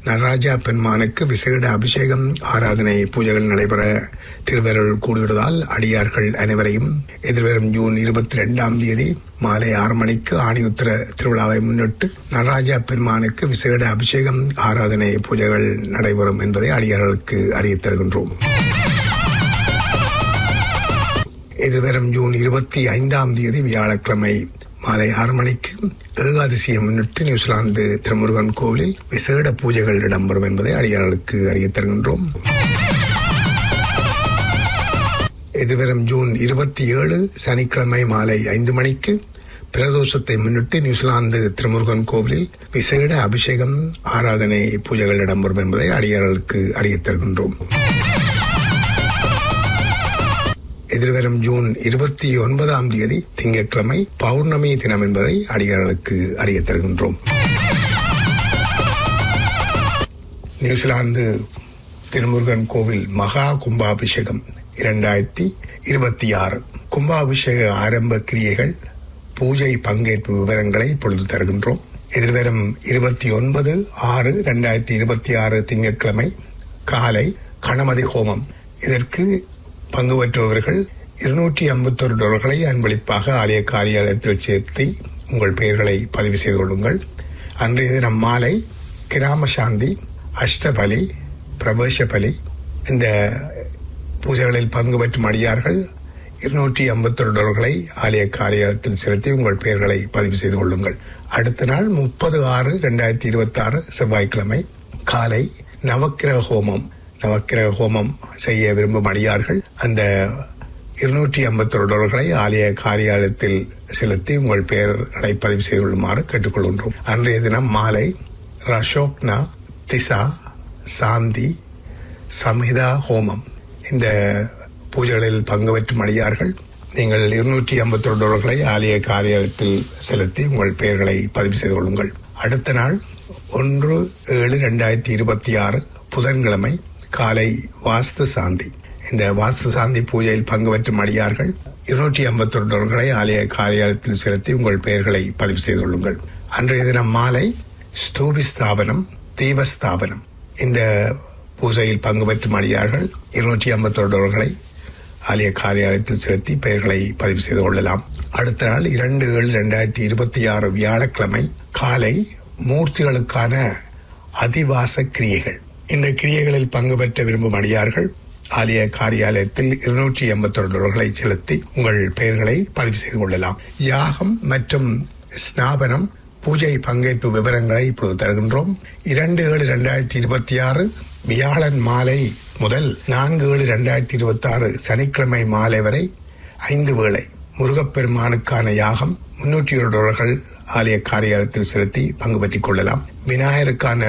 நடராஜா பெருமானுக்கு விசேட அபிஷேகம் ஆராதனை பூஜைகள் நடைபெற திருவருள் கூடுகிறதால் அடியார்கள் அனைவரையும் எதிர்வரும் ஜூன் இருபத்தி ரெண்டாம் தேதி மாலை ஆறு மணிக்கு ஆணியுத்திர திருவிழாவை முன்னிட்டு நடராஜா பெருமானுக்கு விசேட அபிஷேகம் ஆராதனை பூஜைகள் நடைபெறும் என்பதை அடியார்களுக்கு அறியத் தருகின்றோம் எதிர்வரும் ஜூன் இருபத்தி ஐந்தாம் தேதி வியாழக்கிழமை மாலை ஆறு மணிக்கு ஏகாதசியை முன்னிட்டு நியூசிலாந்து திருமுருகன் கோவிலில் விசேட பூஜைகள் இடம்பெறும் என்பதை அடியார்களுக்கு அறியத் தருகின்றோம் எதிர்வரும் ஜூன் இருபத்தி ஏழு சனிக்கிழமை மாலை ஐந்து மணிக்கு பிரதோஷத்தை முன்னிட்டு நியூசிலாந்து திருமுருகன் கோவிலில் விசேட அபிஷேகம் ஆராதனை பூஜைகள் இடம்பெறும் என்பதை அடியார்களுக்கு அறியத் தருகின்றோம் எதிர்வரும் ஜூன் இருபத்தி ஒன்பதாம் தேதி திங்கட்கிழமை பௌர்ணமி தினம் என்பதை அடியார்களுக்கு அறியத் தருகின்றோம் நியூசிலாந்து திருமுருகன் கோவில் மகா கும்பாபிஷேகம் இரண்டாயிரத்தி இருபத்தி ஆறு கும்பாபிஷேக ஆரம்ப கிரியைகள் பூஜை பங்கேற்பு விவரங்களை இப்பொழுது தருகின்றோம் எதிர்வரும் இருபத்தி ஒன்பது ஆறு இரண்டாயிரத்தி இருபத்தி ஆறு திங்கட்கிழமை காலை கணமதி ஹோமம் இதற்கு பங்கு பெற்றவர்கள் இருநூற்றி ஐம்பத்தொரு டாலர்களை அன்பளிப்பாக ஆலய காரியாலயத்தில் சேர்த்து உங்கள் பெயர்களை பதிவு செய்து கொள்ளுங்கள் அன்றைய தினம் மாலை கிராம சாந்தி அஷ்டபலி பிரவேச பலி இந்த பூஜைகளில் பங்கு பெற்றும் அடியார்கள் இருநூற்றி ஐம்பத்தொரு டாலர்களை ஆலய காரியாலயத்தில் செலுத்தி உங்கள் பெயர்களை பதிவு செய்து கொள்ளுங்கள் அடுத்த நாள் முப்பது ஆறு ரெண்டாயிரத்தி இருபத்தி ஆறு செவ்வாய்க்கிழமை காலை நவக்கிரக ஹோமம் நவக்கிரக ஹோமம் செய்ய விரும்பும் அடியார்கள் அந்த இருநூற்றி ஐம்பத்தொரு டாலர்களை ஆலய காரியாலயத்தில் செலுத்தி உங்கள் பெயர்களை பதிவு செய்து கொள்ளுமாறு கேட்டுக்கொள்கின்றோம் அன்றைய தினம் மாலை ரஷோக்னா திசா சாந்தி சம்ஹிதா ஹோமம் இந்த பூஜைகளில் பங்கு பெற்றும் அடியார்கள் நீங்கள் இருநூற்றி ஐம்பத்தொரு டாலர்களை ஆலய காரியாலயத்தில் செலுத்தி உங்கள் பெயர்களை பதிவு செய்து கொள்ளுங்கள் அடுத்த நாள் ஒன்று ஏழு ரெண்டாயிரத்தி இருபத்தி ஆறு புதன்கிழமை காலை வாஸ்து சாந்தி இந்த வாஸ்து சாந்தி பூஜையில் பங்கு பெற்றும் அடியார்கள் இருநூற்றி ஐம்பத்தொரு டாலர்களை ஆலய காரியாலயத்தில் செலுத்தி உங்கள் பெயர்களை பதிவு செய்து கொள்ளுங்கள் அன்றைய தினம் மாலை ஸ்தூபி ஸ்தாபனம் தீபஸ்தாபனம் இந்த பூஜையில் பங்கு பெற்றும் அடியார்கள் இருநூற்றி ஐம்பத்தொரு டாலர்களை ஆலய காரியாலயத்தில் செலுத்தி பெயர்களை பதிவு செய்து கொள்ளலாம் அடுத்த நாள் இரண்டு ஏழு ரெண்டாயிரத்தி இருபத்தி ஆறு வியாழக்கிழமை காலை மூர்த்திகளுக்கான அதிவாச கிரியைகள் இந்த கிரியைகளில் பங்கு பெற்ற விரும்பும் அடியார்கள் ஆலய காரியாலயத்தில் இருநூற்றி எண்பத்தொரு டாலர்களை செலுத்தி உங்கள் பெயர்களை பதிவு செய்து கொள்ளலாம் யாகம் மற்றும் ஸ்நாபனம் பூஜை பங்கேற்பு விவரங்களை இப்பொழுது தருகின்றோம் இரண்டு ஏழு ரெண்டாயிரத்தி இருபத்தி ஆறு வியாழன் மாலை முதல் நான்கு ஏழு ரெண்டாயிரத்தி இருபத்தி ஆறு சனிக்கிழமை மாலை வரை ஐந்து வேளை முருகப்பெருமானுக்கான யாகம் முன்னூற்றி ஒரு டாலர்கள் ஆலய காரியாலயத்தில் செலுத்தி பங்கு பெற்றுக் கொள்ளலாம் விநாயகருக்கான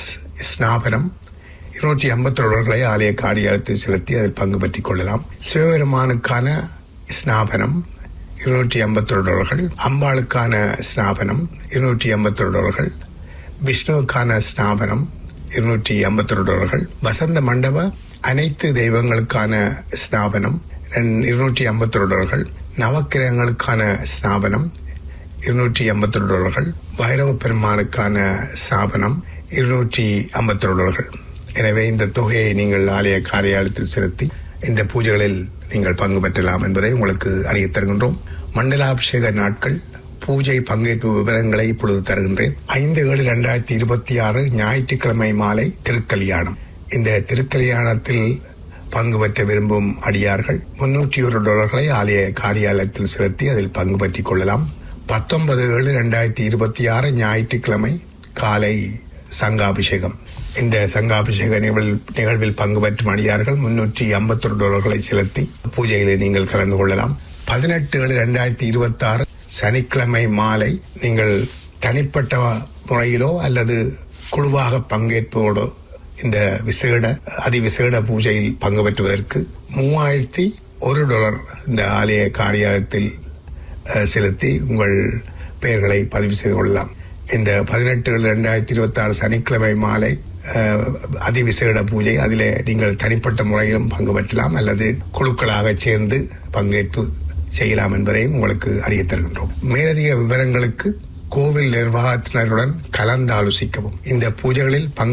ஸ்நாபனம் இருநூற்றி ஐம்பத்தி டாலர்களை ஆலய காரியாலயத்தில் செலுத்தி அதில் பங்கு பெற்றுக் கொள்ளலாம் சிவபெருமானுக்கான ஸ்நாபனம் இருநூற்றி ஐம்பத்தொரு டாலர்கள் அம்பாளுக்கான ஸ்நாபனம் இருநூற்றி ஐம்பத்தொரு டாலர்கள் விஷ்ணுவுக்கான ஸ்நாபனம் இருநூற்றி ஐம்பத்தொரு டாலர்கள் வசந்த மண்டப அனைத்து தெய்வங்களுக்கான ஸ்நாபனம் இருநூற்றி ஐம்பத்தொரு டாலர்கள் நவக்கிரகங்களுக்கான ஸ்நாபனம் இருநூற்றி ஐம்பத்தொரு டாலர்கள் பைரவ பெருமானுக்கான ஸ்நாபனம் இருநூற்றி ஐம்பத்தொரு டாலர்கள் எனவே இந்த தொகையை நீங்கள் ஆலய காரியாலயத்தில் செலுத்தி இந்த பூஜைகளில் நீங்கள் பங்கு பெற்றலாம் என்பதை உங்களுக்கு அறிய தருகின்றோம் மண்டலாபிஷேக நாட்கள் பூஜை பங்கேற்பு விவரங்களை இப்பொழுது தருகின்றேன் ஐந்து ஏழு இரண்டாயிரத்தி இருபத்தி ஆறு ஞாயிற்றுக்கிழமை மாலை திருக்கல்யாணம் இந்த திருக்கல்யாணத்தில் பங்கு பெற்ற விரும்பும் அடியார்கள் முன்னூற்றி ஒரு டாலர்களை ஆலய காரியாலயத்தில் செலுத்தி அதில் பங்கு பற்றிக் கொள்ளலாம் பத்தொன்பது ஏழு இரண்டாயிரத்தி இருபத்தி ஆறு ஞாயிற்றுக்கிழமை காலை சங்காபிஷேகம் இந்த சங்காபிஷேக நிகழ்வில் நிகழ்வில் பங்கு பெற்றும் அடியார்கள் முன்னூற்றி ஐம்பத்தொரு டாலர்களை செலுத்தி பூஜையில் நீங்கள் கலந்து கொள்ளலாம் பதினெட்டு ஏழு இரண்டாயிரத்தி இருபத்தி ஆறு சனிக்கிழமை மாலை நீங்கள் தனிப்பட்ட முறையிலோ அல்லது குழுவாக பங்கேற்போடோ இந்த விசேட அதிவிசேட பூஜையில் பங்கு பெற்றுவதற்கு மூவாயிரத்தி ஒரு டாலர் இந்த ஆலய காரியாலயத்தில் செலுத்தி உங்கள் பெயர்களை பதிவு செய்து கொள்ளலாம் இந்த பதினெட்டு ரெண்டாயிரத்தி இருபத்தி ஆறு சனிக்கிழமை மாலை அதிவிசேட பூஜை அதில் நீங்கள் தனிப்பட்ட முறையிலும் பங்கு பெற்றலாம் அல்லது குழுக்களாக சேர்ந்து பங்கேற்பு செய்யலாம் என்பதையும் உங்களுக்கு அறிய தருகின்றோம் மேலதிக விவரங்களுக்கு கோவில் நிர்வாகத்தினருடன் கலந்து ஆலோசிக்கவும் இந்த பூஜைகளில் பங்கு